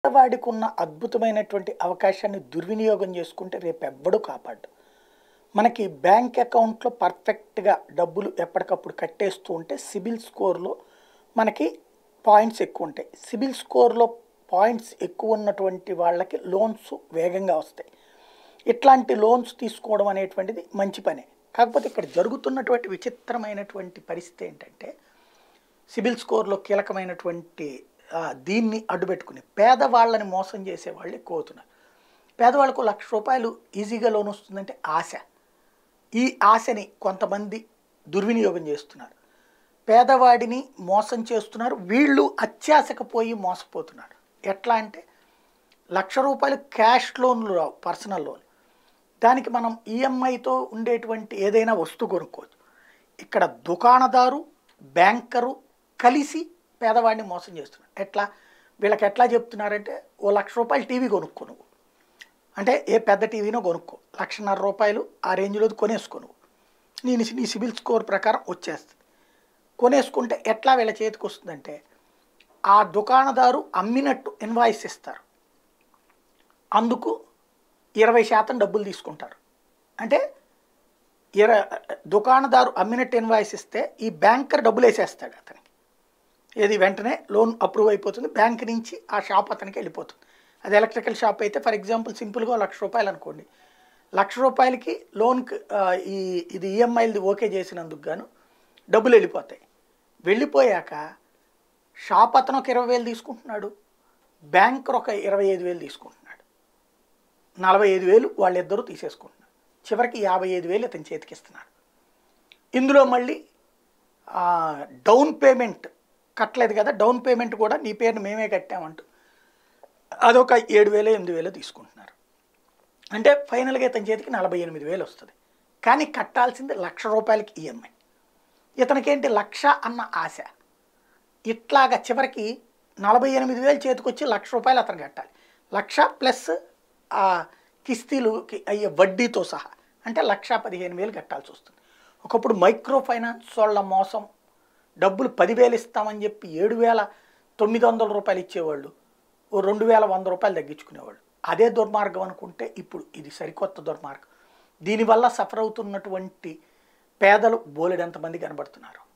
వాడికి ఉన్న అద్భుతమైనటువంటి అవకాశాన్ని దుర్వినియోగం చేసుకుంటే రేపు ఎవ్వడూ కాపాడు మనకి బ్యాంక్ అకౌంట్లో పర్ఫెక్ట్గా డబ్బులు ఎప్పటికప్పుడు కట్టేస్తూ ఉంటే సిబిల్ స్కోర్లో మనకి పాయింట్స్ ఎక్కువ ఉంటాయి సిబిల్ స్కోర్లో పాయింట్స్ ఎక్కువ ఉన్నటువంటి వాళ్ళకి లోన్స్ వేగంగా వస్తాయి ఇట్లాంటి లోన్స్ తీసుకోవడం అనేటువంటిది మంచి పనే కాకపోతే ఇక్కడ జరుగుతున్నటువంటి విచిత్రమైనటువంటి పరిస్థితి ఏంటంటే సిబిల్ స్కోర్లో కీలకమైనటువంటి ఆ, దీన్ని అడ్డుపెట్టుకుని పేదవాళ్ళని మోసం చేసే వాళ్ళు ఎక్కువ అవుతున్నారు పేదవాళ్ళకు లక్ష రూపాయలు ఈజీగా లోన్ వస్తుందంటే ఆశ ఈ ఆశని కొంతమంది దుర్వినియోగం చేస్తున్నారు పేదవాడిని మోసం చేస్తున్నారు వీళ్ళు అత్యాశకు పోయి మోసపోతున్నారు ఎట్లా అంటే లక్ష రూపాయలు క్యాష్ లోన్లు రావు పర్సనల్ లోన్ దానికి మనం ఈఎంఐతో ఉండేటువంటి ఏదైనా వస్తువు కొనుక్కోవచ్చు ఇక్కడ దుకాణదారు బ్యాంకరు కలిసి పేదవాడిని మోసం చేస్తున్నారు ఎట్లా వీళ్ళకి ఎట్లా చెప్తున్నారంటే ఓ లక్ష రూపాయలు టీవీ కొనుక్కో నువ్వు అంటే ఏ పెద్ద టీవీనో కొనుక్కో లక్షన్నర రూపాయలు ఆ రేంజ్లో కొనేసుకో నువ్వు నేను నీ సిబిల్ స్కోర్ ప్రకారం వచ్చేస్తుంది కొనేసుకుంటే ఎట్లా వీళ్ళ చేతికి వస్తుందంటే ఆ దుకాణదారు అమ్మినట్టు ఇన్వాయిస్ ఇస్తారు అందుకు ఇరవై శాతం డబ్బులు తీసుకుంటారు అంటే ఇర దుకాణదారు అమ్మినట్టు ఇన్వాయిస్ ఇస్తే ఈ బ్యాంకర్ డబ్బులు వేసేస్తాడు అతనికి ఏది వెంటనే లోన్ అప్రూవ్ అయిపోతుంది బ్యాంక్ నుంచి ఆ షాప్ అతనికి వెళ్ళిపోతుంది అది ఎలక్ట్రికల్ షాప్ అయితే ఫర్ ఎగ్జాంపుల్ సింపుల్గా లక్ష రూపాయలు అనుకోండి లక్ష రూపాయలకి లోన్కి ఈ ఇది ఈఎంఐలది ఓకే చేసినందుకు గాను డబ్బులు వెళ్ళిపోతాయి వెళ్ళిపోయాక షాప్ అతను ఒక ఇరవై వేలు తీసుకుంటున్నాడు బ్యాంకర్ ఒక ఇరవై ఐదు వేలు తీసుకుంటున్నాడు నలభై ఐదు వేలు వాళ్ళిద్దరూ తీసేసుకుంటున్నారు చివరికి యాభై ఐదు వేలు ఇతని చేతికి ఇస్తున్నారు ఇందులో మళ్ళీ ఆ, డౌన్ పేమెంట్ కట్టలేదు కదా డౌన్ పేమెంట్ కూడా నీ పేరుని మేమే కట్టామంటూ అదొక ఏడు వేలు ఎనిమిది వేలు తీసుకుంటున్నారు అంటే ఫైనల్గా ఇతని చేతికి నలభై ఎనిమిది వేలు వస్తుంది కానీ కట్టాల్సింది లక్ష రూపాయలకి ఈఎంఐ ఇతనికేంటి లక్ష అన్న ఆశ ఇట్లాగా చివరికి నలభై ఎనిమిది వేలు చేతికొచ్చి లక్ష రూపాయలు అతను కట్టాలి లక్ష ప్లస్ ఆ కిస్తీలుకి అయ్యే వడ్డీతో సహా అంటే లక్ష పదిహేను వేలు కట్టాల్సి వస్తుంది ఒకప్పుడు మైక్రో ఫైనాన్స్ వాళ్ళ మోసం డబ్బులు పదివేలు ఇస్తామని చెప్పి ఏడు వేల తొమ్మిది వందల రూపాయలు ఇచ్చేవాళ్ళు ఓ రెండు వేల వంద రూపాయలు తగ్గించుకునేవాళ్ళు అదే దుర్మార్గం అనుకుంటే ఇప్పుడు ఇది సరికొత్త దుర్మార్గం దీనివల్ల సఫర్ అవుతున్నటువంటి పేదలు బోలెడంతమంది కనబడుతున్నారు